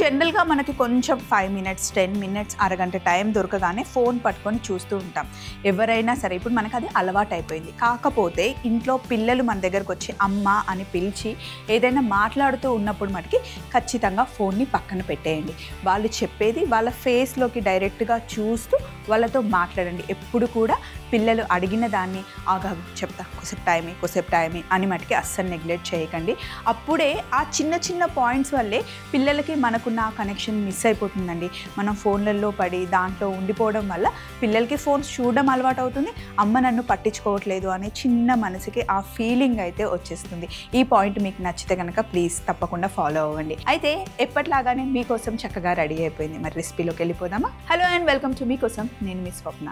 జనరల్గా మనకి కొంచెం ఫైవ్ మినిట్స్ టెన్ మినిట్స్ అరగంట టైం దొరకగానే ఫోన్ పట్టుకొని చూస్తూ ఉంటాం ఎవరైనా సరే ఇప్పుడు మనకు అది అలవాటు అయిపోయింది కాకపోతే ఇంట్లో పిల్లలు మన దగ్గరకు వచ్చి అమ్మ అని పిలిచి ఏదైనా మాట్లాడుతూ ఉన్నప్పుడు మనకి ఖచ్చితంగా ఫోన్ని పక్కన పెట్టేయండి వాళ్ళు చెప్పేది వాళ్ళ ఫేస్లోకి డైరెక్ట్గా చూస్తూ వాళ్ళతో మాట్లాడండి ఎప్పుడు కూడా పిల్లలు అడిగిన దాన్ని ఆగా చెప్తా కొసేపు టైమే కొసేపు టైమే అని మటుకి అస్సలు నెగ్లెక్ట్ చేయకండి అప్పుడే ఆ చిన్న చిన్న పాయింట్స్ వల్లే పిల్లలకి మనకున్న ఆ కనెక్షన్ మిస్ అయిపోతుందండి మనం ఫోన్లలో పడి దాంట్లో ఉండిపోవడం వల్ల పిల్లలకి ఫోన్స్ చూడడం అలవాటు అవుతుంది అమ్మ నన్ను పట్టించుకోవట్లేదు అనే చిన్న మనసుకి ఆ ఫీలింగ్ అయితే వచ్చేస్తుంది ఈ పాయింట్ మీకు నచ్చితే కనుక ప్లీజ్ తప్పకుండా ఫాలో అవ్వండి అయితే ఎప్పటిలాగానే మీకోసం చక్కగా రెడీ అయిపోయింది మరి రెసిపీలోకి వెళ్ళిపోదామా హలో అండ్ వెల్కమ్ టు మీకోసం నేను మీ స్వప్న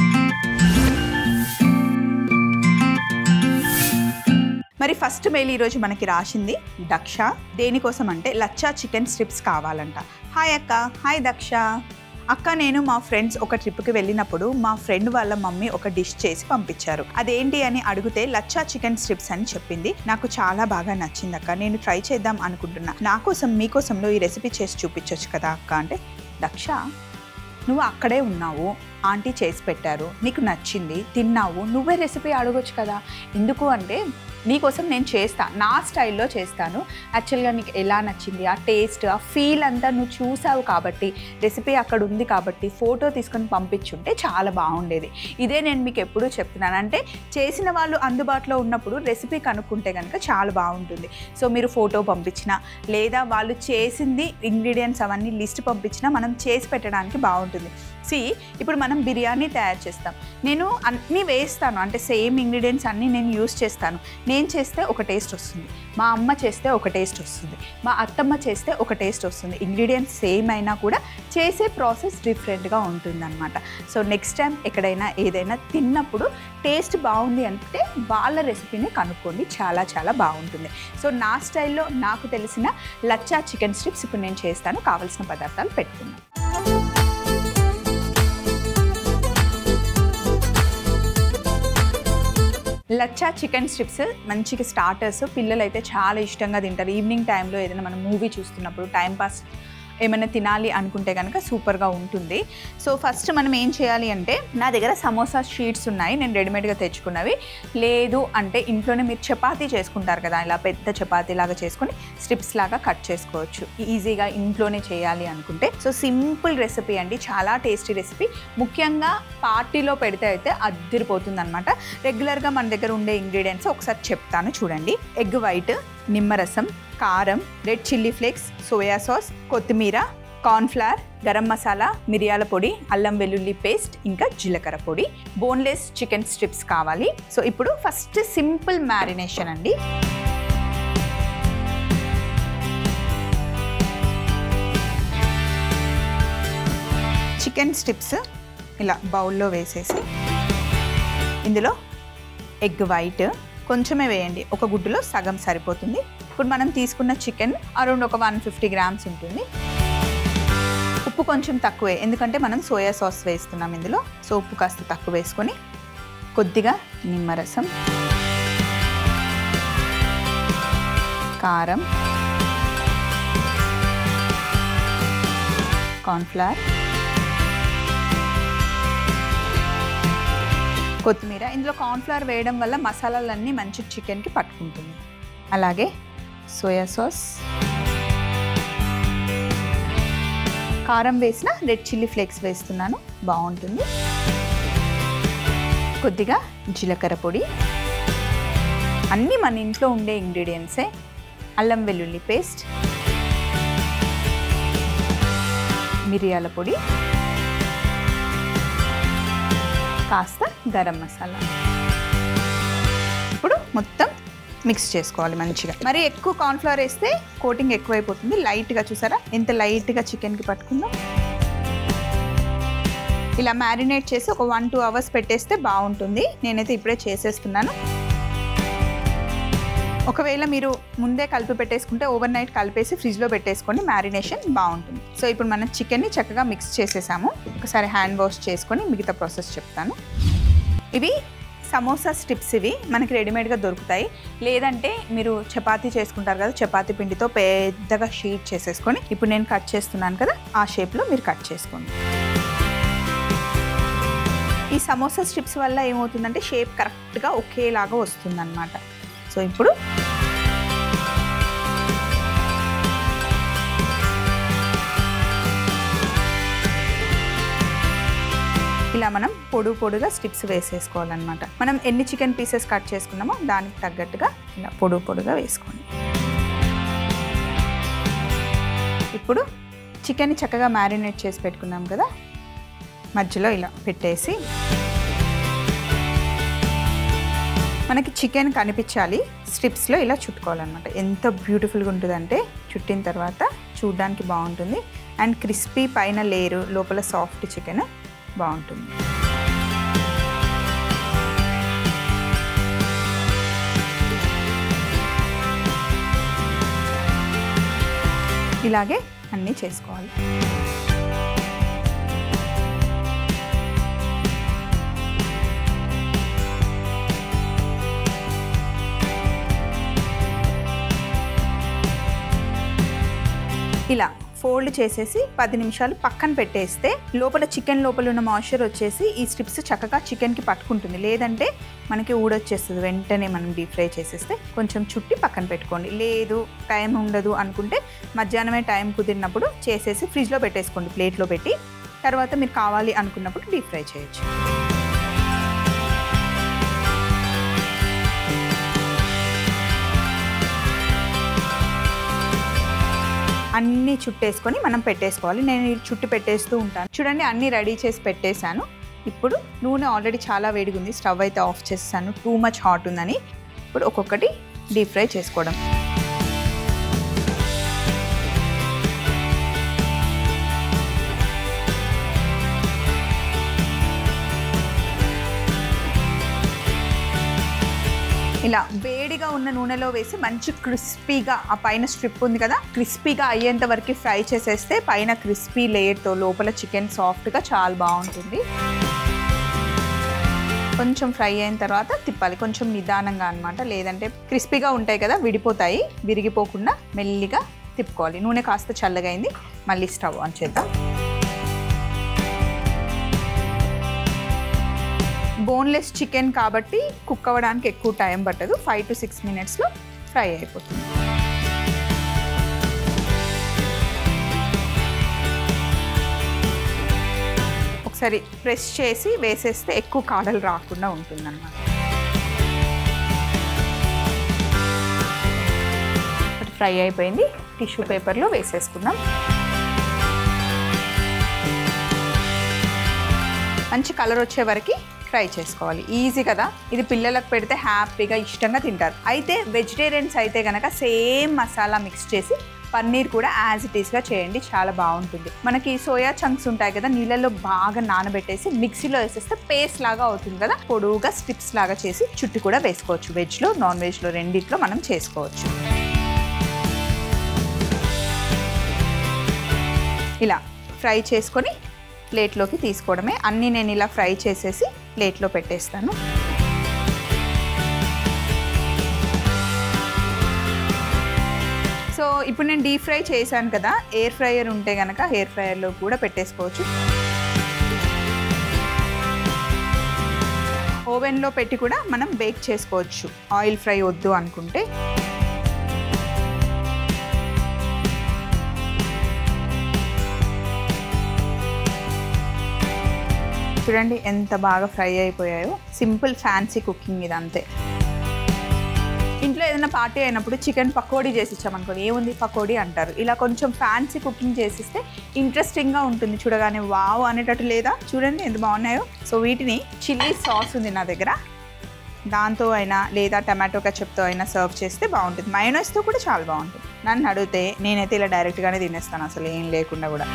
మరి ఫస్ట్ మెయిల్ ఈరోజు మనకి రాసింది దక్ష దేనికోసం అంటే లచ్చా చికెన్ స్ట్రిప్స్ కావాలంట హాయ్ అక్క హాయ్ దక్ష అక్క నేను మా ఫ్రెండ్స్ ఒక ట్రిప్కి వెళ్ళినప్పుడు మా ఫ్రెండ్ వాళ్ళ మమ్మీ ఒక డిష్ చేసి పంపించారు అదేంటి అని అడిగితే లచ్చా చికెన్ స్ట్రిప్స్ అని చెప్పింది నాకు చాలా బాగా నచ్చింది అక్క నేను ట్రై చేద్దాం అనుకుంటున్నా నా కోసం మీకోసంలో ఈ రెసిపీ చేసి చూపించవచ్చు కదా అక్క అంటే దక్ష నువ్వు అక్కడే ఉన్నావు ఆంటీ చేసి పెట్టారు నీకు నచ్చింది తిన్నావు నువ్వే రెసిపీ అడగొచ్చు కదా ఎందుకు అంటే నీకోసం నేను చేస్తా నా స్టైల్లో చేస్తాను యాక్చువల్గా నీకు ఎలా నచ్చింది ఆ టేస్ట్ ఆ ఫీల్ అంతా నువ్వు చూసావు కాబట్టి రెసిపీ అక్కడ ఉంది కాబట్టి ఫోటో తీసుకొని పంపించుంటే చాలా బాగుండేది ఇదే నేను మీకు ఎప్పుడూ చెప్తున్నాను అంటే చేసిన వాళ్ళు అందుబాటులో ఉన్నప్పుడు రెసిపీ కనుక్కుంటే కనుక చాలా బాగుంటుంది సో మీరు ఫోటో పంపించిన లేదా వాళ్ళు చేసింది ఇంగ్రీడియంట్స్ అవన్నీ లిస్ట్ పంపించినా మనం చేసి పెట్టడానికి బాగుంటుంది సి ఇప్పుడు మనం బిర్యానీ తయారు చేస్తాం నేను అన్నీ వేస్తాను అంటే సేమ్ ఇంగ్రీడియంట్స్ అన్నీ నేను యూస్ చేస్తాను నేను చేస్తే ఒక టేస్ట్ వస్తుంది మా అమ్మ చేస్తే ఒక టేస్ట్ వస్తుంది మా అత్తమ్మ చేస్తే ఒక టేస్ట్ వస్తుంది ఇంగ్రీడియంట్స్ సేమ్ అయినా కూడా చేసే ప్రాసెస్ డిఫరెంట్గా ఉంటుందన్నమాట సో నెక్స్ట్ టైం ఎక్కడైనా ఏదైనా తిన్నప్పుడు టేస్ట్ బాగుంది అంటే వాళ్ళ రెసిపీని కనుక్కోండి చాలా చాలా బాగుంటుంది సో నా స్టైల్లో నాకు తెలిసిన లచ్చా చికెన్ స్ట్రిప్స్ ఇప్పుడు నేను చేస్తాను కావలసిన పదార్థాలు పెట్టుకున్నాను లచ్చా చికెన్ స్ట్రిప్స్ మంచిగా స్టార్టర్స్ పిల్లలు అయితే చాలా ఇష్టంగా తింటారు ఈవినింగ్ టైంలో ఏదైనా మనం మూవీ చూస్తున్నప్పుడు టైం పాస్ ఏమైనా తినాలి అనుకుంటే కనుక సూపర్గా ఉంటుంది సో ఫస్ట్ మనం ఏం చేయాలి అంటే నా దగ్గర సమోసా షీట్స్ ఉన్నాయి నేను రెడీమేడ్గా తెచ్చుకున్నవి లేదు అంటే ఇంట్లోనే మీరు చపాతీ చేసుకుంటారు కదా ఇలా పెద్ద చపాతీ లాగా చేసుకొని స్ట్రిప్స్ లాగా కట్ చేసుకోవచ్చు ఈజీగా ఇంట్లోనే చేయాలి అనుకుంటే సో సింపుల్ రెసిపీ అండి చాలా టేస్టీ రెసిపీ ముఖ్యంగా పార్టీలో పెడితే అయితే అద్దరిపోతుంది అనమాట రెగ్యులర్గా మన దగ్గర ఉండే ఇంగ్రీడియంట్స్ ఒకసారి చెప్తాను చూడండి ఎగ్ వైట్ నిమ్మరసం కారం red chilli flakes soya sauce కొత్తిమీర కార్న్ఫ్లవర్ గరం మసాలా మిరియాల పొడి అల్లం వెల్లుల్లి పేస్ట్ ఇంకా జీలకర్ర పొడి బోన్లెస్ చికెన్ స్ట్రిప్స్ కావాలి సో ఇప్పుడు ఫస్ట్ సింపుల్ మ్యారినేషన్ అండి చికెన్ స్ట్రిప్స్ ఇలా బౌల్లో వేసేసి ఇందులో ఎగ్ వైట్ కొంచెమే వేయండి ఒక గుడ్డులో సగం సరిపోతుంది ఇప్పుడు మనం తీసుకున్న చికెన్ అరౌండ్ ఒక వన్ ఫిఫ్టీ గ్రామ్స్ ఉంటుంది ఉప్పు కొంచెం తక్కువే ఎందుకంటే మనం సోయా సాస్ వేస్తున్నాం ఇందులో సో ఉప్పు కాస్త తక్కువ వేసుకొని కొద్దిగా నిమ్మరసం కారం కార్న్ఫ్లవర్ కొత్తిమీర ఇందులో కార్న్ఫ్లవర్ వేయడం వల్ల మసాలాలన్నీ మంచి చికెన్కి పట్టుకుంటుంది అలాగే సోయా సాస్ కారం వేసిన రెడ్ చిల్లీ ఫ్లేక్స్ వేస్తున్నాను బాగుంటుంది కొద్దిగా జీలకర్ర పొడి అన్నీ మన ఇంట్లో ఉండే ఇంగ్రీడియంట్సే అల్లం వెల్లుల్లి పేస్ట్ మిరియాల పొడి కాస్త గరం మసాలా ఇప్పుడు మొత్తం మిక్స్ చేసుకోవాలి మంచిగా మరి ఎక్కువ కార్న్ఫ్లవర్ వేస్తే కోటింగ్ ఎక్కువైపోతుంది లైట్గా చూసారా ఎంత లైట్గా చికెన్కి పట్టుకుందో ఇలా మ్యారినేట్ చేసి ఒక వన్ టూ అవర్స్ పెట్టేస్తే బాగుంటుంది నేనైతే ఇప్పుడే చేసేస్తున్నాను ఒకవేళ మీరు ముందే కలిపి పెట్టేసుకుంటే ఓవర్ నైట్ కలిపేసి ఫ్రిడ్జ్లో పెట్టేసుకోండి మ్యారినేషన్ బాగుంటుంది సో ఇప్పుడు మనం చికెన్ని చక్కగా మిక్స్ చేసేసాము ఒకసారి హ్యాండ్ వాష్ చేసుకొని మిగతా ప్రాసెస్ చెప్తాను ఇవి సమోసా స్టిప్స్ ఇవి మనకి రెడీమేడ్గా దొరుకుతాయి లేదంటే మీరు చపాతీ చేసుకుంటారు కదా చపాతీ పిండితో పెద్దగా షీట్ చేసేసుకొని ఇప్పుడు నేను కట్ చేస్తున్నాను కదా ఆ షేప్లో మీరు కట్ చేసుకోండి ఈ సమోసా స్ట్రిప్స్ వల్ల ఏమవుతుందంటే షేప్ కరెక్ట్గా ఒకేలాగా వస్తుందన్నమాట సో ఇప్పుడు ఇలా మనం పొడు పొడుగా స్టిప్స్ వేసేసుకోవాలన్నమాట మనం ఎన్ని చికెన్ పీసెస్ కట్ చేసుకున్నామో దానికి తగ్గట్టుగా ఇలా పొడు పొడుగా వేసుకోండి ఇప్పుడు చికెన్ని చక్కగా మ్యారినేట్ చేసి పెట్టుకున్నాం కదా మధ్యలో ఇలా పెట్టేసి మనకి చికెన్ కనిపించాలి స్ట్రిప్స్లో ఇలా చుట్టుకోవాలన్నమాట ఎంత బ్యూటిఫుల్గా ఉంటుందంటే చుట్టిన తర్వాత చూడ్డానికి బాగుంటుంది అండ్ క్రిస్పీ పైన లేరు లోపల సాఫ్ట్ చికెన్ బాగుంటుంది ఇలాగే అన్నీ చేసుకోవాలి ఇలా ఫోల్డ్ చేసేసి పది నిమిషాలు పక్కన పెట్టేస్తే లోపల చికెన్ లోపల ఉన్న మాయిశ్చర్ వచ్చేసి ఈ స్ట్రిప్స్ చక్కగా చికెన్కి పట్టుకుంటుంది లేదంటే మనకి ఊడొచ్చేస్తుంది వెంటనే మనం డీప్ ఫ్రై చేసేస్తే కొంచెం చుట్టి పక్కన పెట్టుకోండి లేదు టైం ఉండదు అనుకుంటే మధ్యాహ్నమే టైం కుదిరినప్పుడు చేసేసి ఫ్రిడ్జ్లో పెట్టేసుకోండి ప్లేట్లో పెట్టి తర్వాత మీరు కావాలి అనుకున్నప్పుడు డీప్ ఫ్రై చేయొచ్చు అన్నీ చుట్టేసుకొని మనం పెట్టేసుకోవాలి నేను ఈ చుట్టు పెట్టేస్తూ ఉంటాను చూడండి అన్నీ రెడీ చేసి పెట్టేశాను ఇప్పుడు నూనె ఆల్రెడీ చాలా వేడిగా ఉంది స్టవ్ అయితే ఆఫ్ చేస్తాను టూ మచ్ హాట్ ఉందని ఇప్పుడు ఒక్కొక్కటి డీప్ ఫ్రై చేసుకోవడం ఇలా వేడిగా ఉన్న నూనెలో వేసి మంచి క్రిస్పీగా ఆ పైన స్ట్రిప్ ఉంది కదా క్రిస్పీగా అయ్యేంత వరకు ఫ్రై చేసేస్తే పైన క్రిస్పీ లేయర్తో లోపల చికెన్ సాఫ్ట్గా చాలా బాగుంటుంది కొంచెం ఫ్రై అయిన తర్వాత తిప్పాలి కొంచెం నిదానంగా అనమాట లేదంటే క్రిస్పీగా ఉంటాయి కదా విడిపోతాయి విరిగిపోకుండా మెల్లిగా తిప్పుకోవాలి నూనె కాస్త చల్లగా అయింది మళ్ళీ స్టవ్ ఆన్ చేద్దాం బోన్లెస్ చికెన్ కాబట్టి కుక్ అవ్వడానికి ఎక్కువ టైం పట్టదు ఫైవ్ టు సిక్స్ మినిట్స్లో ఫ్రై అయిపోతుంది ఒకసారి ప్రెస్ చేసి వేసేస్తే ఎక్కువ కాడలు రాకుండా ఉంటుందన్నమాట ఒకటి ఫ్రై అయిపోయింది టిష్యూ పేపర్లో వేసేసుకుందాం మంచి కలర్ వచ్చే వరకు ఫ్రై చేసుకోవాలి ఈజీ కదా ఇది పిల్లలకు పెడితే హ్యాపీగా ఇష్టంగా తింటారు అయితే వెజిటేరియన్స్ అయితే కనుక సేమ్ మసాలా మిక్స్ చేసి పన్నీర్ కూడా యాజ్ ఇట్ ఈస్గా చేయండి చాలా బాగుంటుంది మనకి సోయా చంక్స్ ఉంటాయి కదా నీళ్ళలో బాగా నానబెట్టేసి మిక్సీలో వేసేస్తే పేస్ట్ లాగా అవుతుంది కదా పొడువుగా స్టిప్స్ లాగా చేసి చుట్టు కూడా వేసుకోవచ్చు వెజ్లో నాన్ వెజ్లో రెండిట్లో మనం చేసుకోవచ్చు ఇలా ఫ్రై చేసుకొని ప్లేట్లోకి తీసుకోవడమే అన్నీ నేను ఇలా ఫ్రై చేసేసి ప్లేట్లో పెట్టేస్తాను సో ఇప్పుడు నేను డీప్ ఫ్రై చేశాను కదా ఎయిర్ ఫ్రైయర్ ఉంటే కనుక ఎయిర్ ఫ్రైయర్లో కూడా పెట్టేసుకోవచ్చు ఓవెన్లో పెట్టి కూడా మనం బేక్ చేసుకోవచ్చు ఆయిల్ ఫ్రై వద్దు అనుకుంటే చూడండి ఎంత బాగా ఫ్రై అయిపోయాయో సింపుల్ ఫ్యాన్సీ కుకింగ్ ఇది అంతే ఇంట్లో ఏదైనా పార్టీ అయినప్పుడు చికెన్ పకోడీ చేసి ఇచ్చామనుకోండి ఏముంది పకోడీ అంటారు ఇలా కొంచెం ఫ్యాన్సీ కుకింగ్ చేసిస్తే ఇంట్రెస్టింగ్గా ఉంటుంది చూడగానే వావ్ అనేటట్టు లేదా చూడండి ఎంత బాగున్నాయో సో వీటిని చిల్లీ సాస్ ఉంది నా దగ్గర దాంతో అయినా లేదా టమాటో కచప్తో అయినా సర్వ్ చేస్తే బాగుంటుంది మయోనైస్తో కూడా చాలా బాగుంటుంది నన్ను అడిగితే నేనైతే ఇలా డైరెక్ట్గానే తినేస్తాను అసలు ఏం లేకుండా కూడా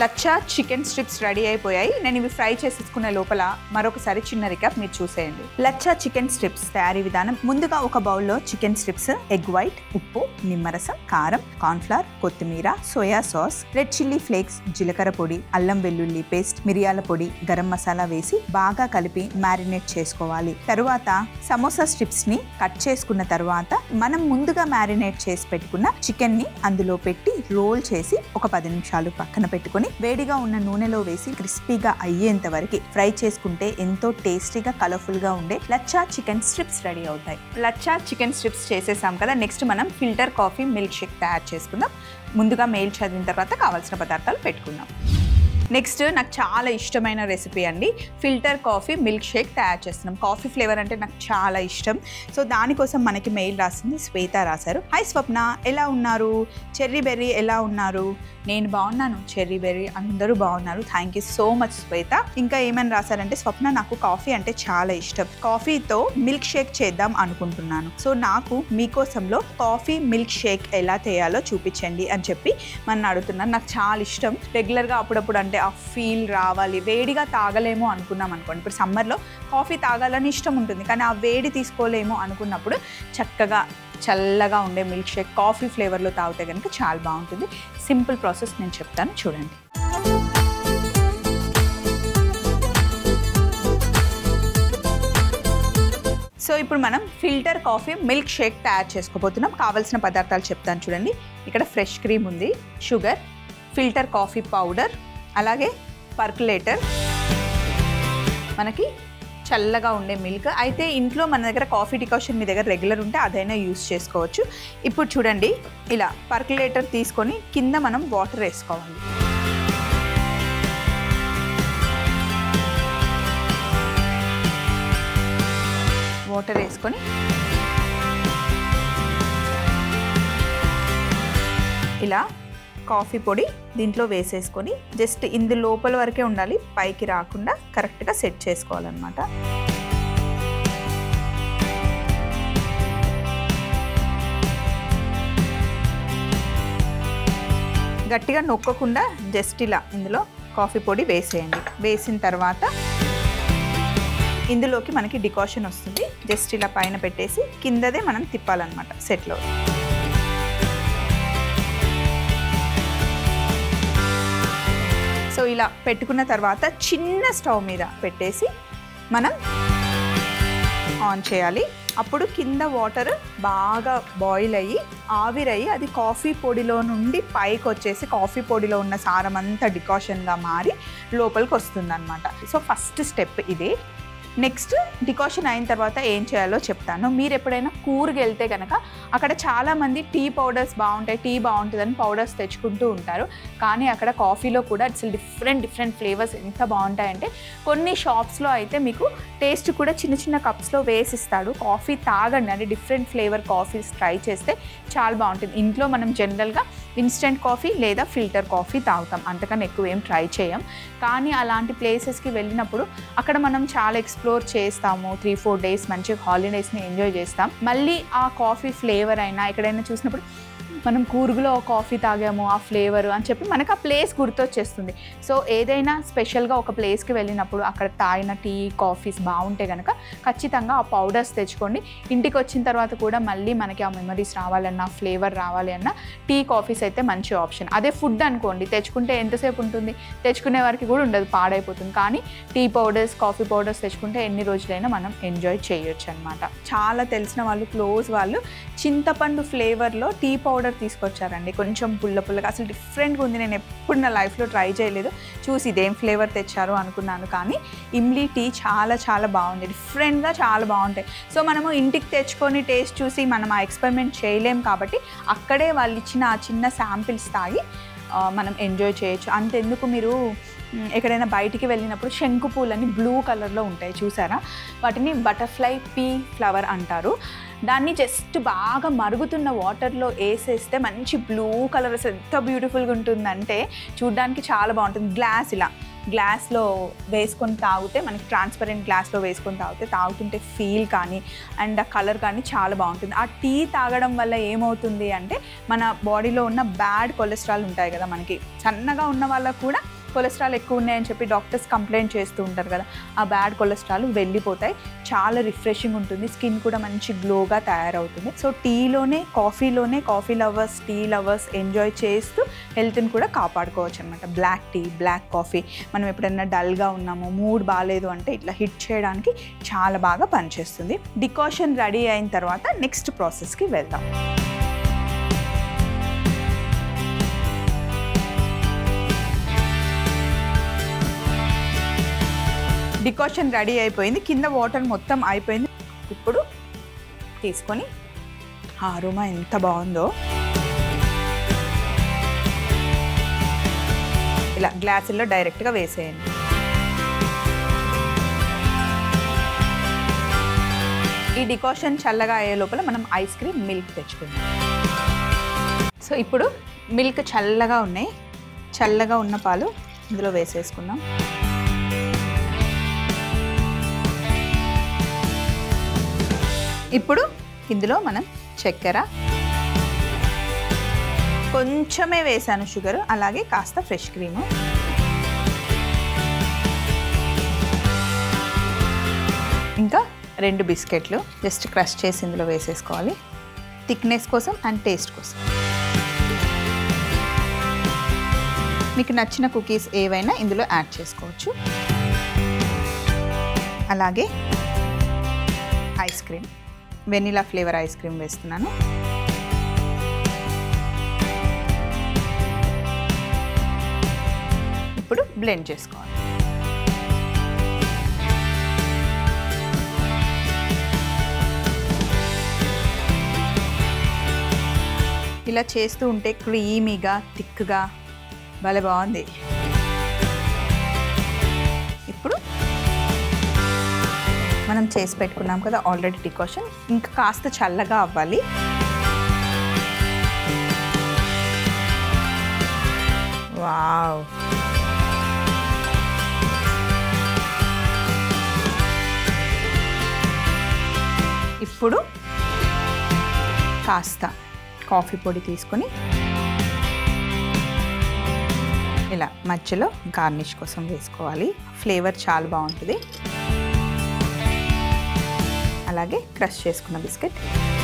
లచ్చా చికెన్ స్ట్రిప్స్ రెడీ అయిపోయాయి నేను ఇవి ఫ్రై చేసేసుకునే లోపల మరొకసారి చిన్న రికాప్ మీరు చూసేయండి లచ్చా చికెన్ స్ట్రిప్స్ తయారీ విధానం ముందుగా ఒక బౌల్లో చికెన్ స్ట్రిప్స్ ఎగ్ వైట్ ఉప్పు నిమ్మరసం కారం కార్న్ఫ్లవర్ కొత్తిమీర soya sauce red chilli flakes జీలకర్ర పొడి అల్లం వెల్లుల్లి పేస్ట్ మిరియాల పొడి గరం మసాలా వేసి బాగా కలిపి మ్యారినేట్ చేసుకోవాలి తరువాత సమోసా స్ట్రిప్స్ ని కట్ చేసుకున్న తర్వాత మనం ముందుగా మ్యారినేట్ చేసి పెట్టుకున్న చికెన్ ని అందులో పెట్టి రోల్ చేసి ఒక పది నిమిషాలు పక్కన పెట్టుకొని వేడిగా ఉన్న నూనెలో వేసి క్రిస్పీగా అయ్యేంత వరకు ఫ్రై చేసుకుంటే ఎంతో టేస్టీగా కలర్ఫుల్ గా ఉండే లచ్చా చికెన్ స్ట్రిప్స్ రెడీ అవుతాయి లచ్చా చికెన్ స్ట్రిప్స్ చేసేసాం కదా నెక్స్ట్ మనం ఫిల్టర్ కాఫీ మిల్క్ షేక్ తయారు చేసుకుందాం ముందుగా మెయిల్ చదివిన తర్వాత కావాల్సిన పదార్థాలు పెట్టుకుందాం నెక్స్ట్ నాకు చాలా ఇష్టమైన రెసిపీ అండి ఫిల్టర్ కాఫీ మిల్క్ షేక్ తయారు చేస్తున్నాం కాఫీ ఫ్లేవర్ అంటే నాకు చాలా ఇష్టం సో దానికోసం మనకి మెయిల్ రాసింది శ్వేత రాశారు హాయ్ స్వప్న ఎలా ఉన్నారు చెర్రీ బెర్రీ ఎలా ఉన్నారు నేను బాగున్నాను చెర్రీ బెర్రీ అందరూ బాగున్నారు thank you so much Shweta ఇంకా ఏమని రాశారంటే స్వప్న నాకు కాఫీ అంటే చాలా ఇష్టం కాఫీతో మిల్క్ షేక్ చేద్దాం అనుకుంటున్నాను సో నాకు మీకోసంలో కాఫీ మిల్క్ షేక్ ఎలా చేయాలో చూపించండి అని చెప్పి మన అడుగుతున్నాను నాకు చాలా ఇష్టం రెగ్యులర్గా అప్పుడప్పుడు అంటే ఆ ఫీల్ రావాలి వేడిగా తాగలేము అనుకున్నాం అనుకోండి ఇప్పుడు సమ్మర్లో కాఫీ తాగాలని ఇష్టం ఉంటుంది కానీ ఆ వేడి తీసుకోలేము అనుకున్నప్పుడు చక్కగా చల్లగా ఉండే మిల్క్ షేక్ కాఫీ ఫ్లేవర్లో తాగితే కనుక చాలా బాగుంటుంది సింపుల్ ప్రాసెస్ నేను చెప్తాను చూడండి సో ఇప్పుడు మనం ఫిల్టర్ కాఫీ మిల్క్ షేక్ తయారు చేసుకోబోతున్నాం కావాల్సిన పదార్థాలు చెప్తాను చూడండి ఇక్కడ ఫ్రెష్ క్రీమ్ ఉంది షుగర్ ఫిల్టర్ కాఫీ పౌడర్ అలాగే పర్కులేటర్ మనకి చల్లగా ఉండే మిల్క్ అయితే ఇంట్లో మన దగ్గర కాఫీ డికాషన్ మీ దగ్గర రెగ్యులర్ ఉంటే అదైనా యూస్ చేసుకోవచ్చు ఇప్పుడు చూడండి ఇలా పర్కులేటర్ తీసుకొని కింద మనం వాటర్ వేసుకోవాలి వాటర్ వేసుకొని ఇలా కాఫీ పొడి దీంట్లో వేసేసుకొని జస్ట్ ఇందు లోపల వరకే ఉండాలి పైకి రాకుండా కరెక్ట్గా సెట్ చేసుకోవాలన్నమాట గట్టిగా నొక్కకుండా జస్ట్ ఇలా ఇందులో కాఫీ పొడి వేసేయండి వేసిన తర్వాత ఇందులోకి మనకి డికాషన్ వస్తుంది జస్ట్ ఇలా పైన పెట్టేసి కిందదే మనం తిప్పాలన్నమాట సెట్లో సో ఇలా పెట్టుకున్న తర్వాత చిన్న స్టవ్ మీద పెట్టేసి మనం ఆన్ చేయాలి అప్పుడు కింద వాటర్ బాగా బాయిల్ అయ్యి ఆవిరయ్యి అది కాఫీ పొడిలో నుండి పైకి వచ్చేసి కాఫీ పొడిలో ఉన్న సారం అంతా డికాషన్గా మారి లోపలికి వస్తుంది సో ఫస్ట్ స్టెప్ ఇది నెక్స్ట్ డికాషన్ అయిన తర్వాత ఏం చేయాలో చెప్తాను మీరు ఎప్పుడైనా కూరకి వెళ్తే కనుక అక్కడ చాలామంది టీ పౌడర్స్ బాగుంటాయి టీ బాగుంటుందని పౌడర్స్ తెచ్చుకుంటూ ఉంటారు కానీ అక్కడ కాఫీలో కూడా అసలు డిఫరెంట్ డిఫరెంట్ ఫ్లేవర్స్ ఎంత బాగుంటాయంటే కొన్ని షాప్స్లో అయితే మీకు టేస్ట్ కూడా చిన్న చిన్న కప్స్లో వేసిస్తాడు కాఫీ తాగండి అంటే డిఫరెంట్ ఫ్లేవర్ కాఫీస్ ట్రై చేస్తే చాలా బాగుంటుంది ఇంట్లో మనం జనరల్గా ఇన్స్టెంట్ కాఫీ లేదా ఫిల్టర్ కాఫీ తాగుతాం అంతకన్నా ఎక్కువ ఏం ట్రై చేయం కానీ అలాంటి ప్లేసెస్కి వెళ్ళినప్పుడు అక్కడ మనం చాలా ఎక్స్ప్లోర్ చేస్తాము త్రీ ఫోర్ డేస్ మంచిగా హాలిడేస్ని ఎంజాయ్ చేస్తాం మళ్ళీ ఆ కాఫీ ఫ్లేవర్ అయినా ఎక్కడైనా చూసినప్పుడు మనం కూరుగులో కాఫీ తాగాము ఆ ఫ్లేవర్ అని చెప్పి మనకు ఆ ప్లేస్ గుర్తొచ్చేస్తుంది సో ఏదైనా స్పెషల్గా ఒక ప్లేస్కి వెళ్ళినప్పుడు అక్కడ తాగిన టీ కాఫీస్ బాగుంటే కనుక ఖచ్చితంగా ఆ పౌడర్స్ తెచ్చుకోండి ఇంటికి వచ్చిన తర్వాత కూడా మళ్ళీ మనకి ఆ మెమరీస్ రావాలన్నా ఫ్లేవర్ రావాలి అన్న టీ కాఫీస్ అయితే మంచి ఆప్షన్ అదే ఫుడ్ అనుకోండి తెచ్చుకుంటే ఎంతసేపు ఉంటుంది తెచ్చుకునే వారికి కూడా ఉండదు పాడైపోతుంది కానీ టీ పౌడర్స్ కాఫీ పౌడర్స్ తెచ్చుకుంటే ఎన్ని రోజులైనా మనం ఎంజాయ్ చేయొచ్చు అనమాట చాలా తెలిసిన వాళ్ళు క్లోజ్ వాళ్ళు చింతపండు ఫ్లేవర్లో టీ పౌడర్ తీసుకొచ్చారండి కొంచెం పుల్ల పుల్లగా అసలు డిఫరెంట్గా ఉంది నేను ఎప్పుడు నా లైఫ్లో ట్రై చేయలేదు చూసి ఇదేం ఫ్లేవర్ తెచ్చారు అనుకున్నాను కానీ ఇమ్లీ టీ చాలా చాలా బాగుంది డిఫరెంట్గా చాలా బాగుంటాయి సో మనము ఇంటికి తెచ్చుకొని టేస్ట్ చూసి మనం ఆ ఎక్స్పెరిమెంట్ చేయలేం కాబట్టి అక్కడే వాళ్ళు ఇచ్చిన ఆ చిన్న శాంపిల్స్ తాగి ఆ, మనం ఎంజాయ్ చేయొచ్చు అంతెందుకు మీరు మ్, ఎక్కడైనా బయటికి వెళ్ళినప్పుడు శంకు పూలని బ్లూ కలర్లో ఉంటాయి చూసారా వాటిని బటర్ఫ్లై పీ ఫ్లవర్ అంటారు దాన్ని జస్ట్ బాగా మరుగుతున్న వాటర్లో వేసేస్తే మంచి బ్లూ కలర్ అసలు ఎంత బ్యూటిఫుల్గా ఉంటుందంటే చూడ్డానికి చాలా బాగుంటుంది గ్లాస్ ఇలా గ్లాస్లో వేసుకొని తాగితే మనకి ట్రాన్స్పరెంట్ గ్లాస్లో వేసుకొని తాగితే తాగుతుంటే ఫీల్ కానీ అండ్ ఆ కలర్ కానీ చాలా బాగుంటుంది ఆ టీ తాగడం వల్ల ఏమవుతుంది అంటే మన బాడీలో ఉన్న బ్యాడ్ కొలెస్ట్రాల్ ఉంటాయి కదా మనకి సన్నగా ఉన్న వాళ్ళకు కూడా కొలెస్ట్రాల్ ఎక్కువ ఉన్నాయని చెప్పి డాక్టర్స్ కంప్లైంట్ చేస్తూ ఉంటారు కదా ఆ బ్యాడ్ కొలెస్ట్రాల్ వెళ్ళిపోతాయి చాలా రిఫ్రెషింగ్ ఉంటుంది స్కిన్ కూడా మంచి గ్లోగా తయారవుతుంది సో టీలోనే కాఫీలోనే coffee lovers tea lovers enjoy చేస్తూ హెల్త్ని కూడా కాపాడుకోవచ్చు అనమాట బ్లాక్ టీ బ్లాక్ కాఫీ మనం ఎప్పుడైనా డల్గా ఉన్నాము మూడ్ బాగాలేదు అంటే ఇట్లా హిట్ చేయడానికి చాలా బాగా పనిచేస్తుంది డికాషన్ రెడీ అయిన తర్వాత నెక్స్ట్ ప్రాసెస్కి వెళ్దాం డికాషన్ రెడీ అయిపోయింది కింద వాటర్ మొత్తం అయిపోయింది ఇప్పుడు తీసుకొని ఆ అరోమా ఎంత బాగుందో ఇలా గ్లాసుల్లో డైరెక్ట్గా వేసేయండి ఈ డికాషన్ చల్లగా అయ్యే లోపల మనం ఐస్ క్రీమ్ మిల్క్ తెచ్చుకుందాం సో ఇప్పుడు మిల్క్ చల్లగా ఉన్నాయి చల్లగా ఉన్న పాలు ఇందులో వేసేసుకుందాం ఇప్పుడు ఇందులో మనం చక్కెర కొంచెమే వేసాను షుగర్ అలాగే కాస్త ఫ్రెష్ క్రీము ఇంకా రెండు బిస్కెట్లు జస్ట్ క్రష్ చేసి ఇందులో వేసేసుకోవాలి థిక్నెస్ కోసం అండ్ టేస్ట్ కోసం మీకు నచ్చిన కుకీస్ ఏవైనా ఇందులో యాడ్ చేసుకోవచ్చు అలాగే ice cream vanilla flavour ice cream వేస్తున్నాను ఇప్పుడు బ్లెండ్ చేసుకోవాలి ఇలా చేస్తూ ఉంటే క్రీమీగా థిక్గా భలే బాగుంది ఇప్పుడు మనం చేసి పెట్టుకున్నాం కదా ఆల్రెడీ డికాషన్ ఇంకా కాస్త చల్లగా అవ్వాలి వావ్ ఇప్పుడు కాస్త కాఫీ పొడి తీసుకొని ఇలా మధ్యలో గార్నిష్ కోసం వేసుకోవాలి ఫ్లేవర్ చాలా బాగుంటుంది అలాగే క్రష్ చేసుకున్న బిస్కెట్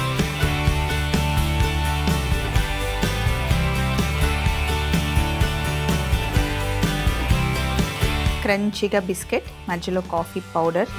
క్రంచీగా బిస్కెట్ మధ్యలో కాఫీ పౌడర్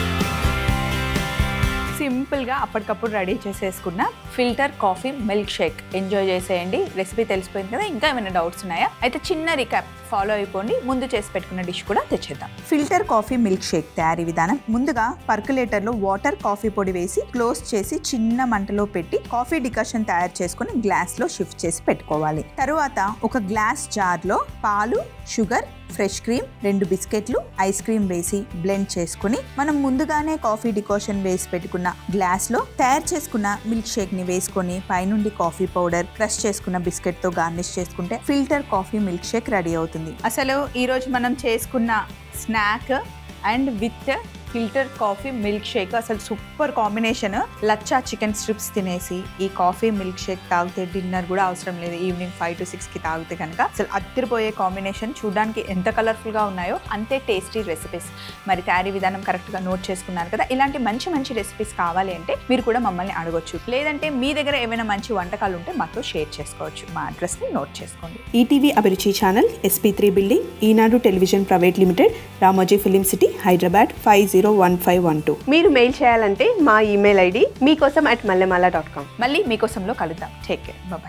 సింపుల్గా అప్పటికప్పుడు రెడీ చేసేసుకున్న filter coffee milk shake enjoy చేసేయండి రెసిపీ తెలిసిపోయింది కదా ఇంకా ఏమైనా డౌట్స్ ఉన్నాయా అయితే చిన్న రికాప్ ఫాలో అయిపోండి ముందు చేసి పెట్టుకున్న డిష్ కూడా తెచ్చేద్దాం ఫిల్టర్ కాఫీ మిల్క్ షేక్ తయారీ విధానం ముందుగా పర్కులేటర్లో వాటర్ కాఫీ పొడి వేసి క్లోజ్ చేసి చిన్న మంటలో పెట్టి కాఫీ డికాషన్ తయారు చేసుకుని గ్లాస్లో షిఫ్ట్ చేసి పెట్టుకోవాలి తరువాత ఒక గ్లాస్ జార్లో పాలు షుగర్ ఫ్రెష్ క్రీమ్ రెండు బిస్కెట్లు ఐస్ క్రీమ్ వేసి బ్లెండ్ చేసుకుని మనం ముందుగానే కాఫీ డికాషన్ వేసి పెట్టుకున్న గ్లాస్ లో తయారు చేసుకున్న మిల్క్ షేక్ ని వేసుకొని పైనుండి కాఫీ పౌడర్ క్రష్ చేసుకున్న బిస్కెట్ తో గార్నిష్ చేసుకుంటే filter coffee milk shake ready అవుతుంది అసలు ఈ రోజు మనం చేసుకున్న snack and with filter coffee milk shake అసలు super combination lachha chicken strips తినేసి ఈ కాఫీ మిల్క్ షేక్ తాగితే డిన్నర్ కూడా అవసరం లేదు ఈవినింగ్ ఫైవ్ టు సిక్స్ కి తాగితే కనుక అసలు అద్దరిపోయే కాంబినేషన్ చూడడానికి ఎంత కలర్ఫుల్ గా ఉన్నాయో అంతే టేస్టీ రెసిపీస్ మరి తయారీ విధానం కరెక్ట్ గా నోట్ చేసుకున్నారు కదా ఇలాంటి మంచి మంచి రెసిపీస్ కావాలి అంటే మీరు కూడా మమ్మల్ని అడగొచ్చు లేదంటే మీ దగ్గర ఏమైనా మంచి వంటకాలు ఉంటే మాతో షేర్ చేసుకోవచ్చు మా అడ్రస్ ని నోట్ చేసుకోండి ETV Abhiruchi channel SP three building Eenadu television private limited Ramoji film city Hyderabad five zero one five one two మీరు మెయిల్ చేయాలంటే మా ఈమెయిల్ ఐడి మీకోసం అట్ మల్లెమాల డాట్ కామ్ మళ్ళీ మీకోసంలో కలుద్దాం టేక్ కేర్ బాయ్